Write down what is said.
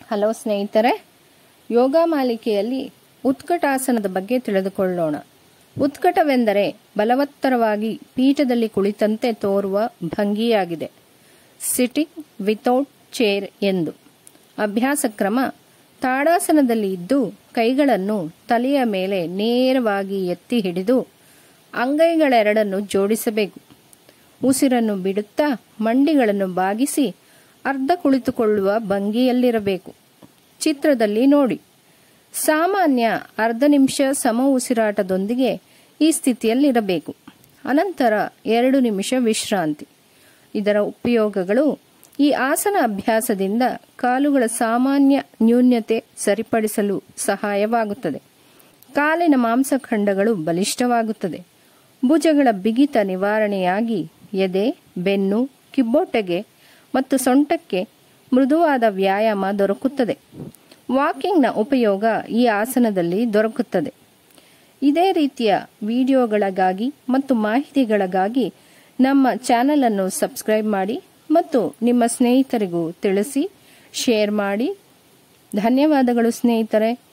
hello ಸ್ನೇಹಿತರೆ ಯೋಗ ಮಾಲಿಕೆಯಲ್ಲಿ ಉತ್ಕಟಾಸನದ ಬಗ್ಗೆ ತಿಳಿದುಕೊಳ್ಳೋಣ ಉತ್ಕಟವೆಂದರೆ ಬಲವತ್ತರವಾಗಿ ಪೀಠದಲ್ಲಿ ಕುಳಿತಂತೆ ತೋರುವ ಭಂಗಿಯಾಗಿದೆ ಸಿಟಿಂಗ್ ವಿತೌಟ್ ಚೇರ್ ಎಂದು ಅಭ್ಯಾಸ ಕ್ರಮ ತಾಡಾಸನದಲ್ಲಿ ಇದ್ದು ಕೈಗಳನ್ನು ತಲೆಯ ಮೇಲೆ ನೇರವಾಗಿ ಎತ್ತಿ ಹಿಡಿದು ಅಂಗೈಗಳೆರಡನ್ನು ಜೋಡಿಸಬೇಕು ಉಸಿರನ್ನು ಬಿಡುತ್ತಾ ಮಂಡಿಗಳನ್ನು ಬಾಗಿಸಿ ಅರ್ಧ ಕುಳಿತುಕೊಳ್ಳುವ ಭಂಗಿಯಲ್ಲಿರಬೇಕು ಚಿತ್ರದಲ್ಲಿ ನೋಡಿ ಸಾಮಾನ್ಯ ಅರ್ಧ ನಿಮಿಷ ಸಮ ಉಸಿರಾಟದೊಂದಿಗೆ ಈ ಸ್ಥಿತಿಯಲ್ಲಿರಬೇಕು ಅನಂತರ ಎರಡು ನಿಮಿಷ ವಿಶ್ರಾಂತಿ ಇದರ ಉಪಯೋಗಗಳು ಈ ಆಸನ ಅಭ್ಯಾಸದಿಂದ ಕಾಲುಗಳ ಸಾಮಾನ್ಯ ನ್ಯೂನ್ಯತೆ ಸರಿಪಡಿಸಲು ಸಹಾಯವಾಗುತ್ತದೆ ಕಾಲಿನ ಮಾಂಸಖಂಡಗಳು ಬಲಿಷ್ಠವಾಗುತ್ತದೆ ಭುಜಗಳ ಬಿಗಿತ ನಿವಾರಣೆಯಾಗಿ ಎದೆ ಬೆನ್ನು ಕಿಬ್ಬೊಟ್ಟೆಗೆ ಮತ್ತು ಸೊಂಟಕ್ಕೆ ಮೃದುವಾದ ವ್ಯಾಯಾಮ ದೊರಕುತ್ತದೆ ವಾಕಿಂಗ್ನ ಉಪಯೋಗ ಈ ಆಸನದಲ್ಲಿ ದೊರಕುತ್ತದೆ ಇದೇ ರೀತಿಯ ವಿಡಿಯೋಗಳಿಗಾಗಿ ಮತ್ತು ಮಾಹಿತಿಗಳಿಗಾಗಿ ನಮ್ಮ ಚಾನೆಲ್ ಅನ್ನು ಸಬ್ಸ್ಕ್ರೈಬ್ ಮಾಡಿ ಮತ್ತು ನಿಮ್ಮ ಸ್ನೇಹಿತರಿಗೂ ತಿಳಿಸಿ ಶೇರ್ ಮಾಡಿ ಧನ್ಯವಾದಗಳು ಸ್ನೇಹಿತರೆ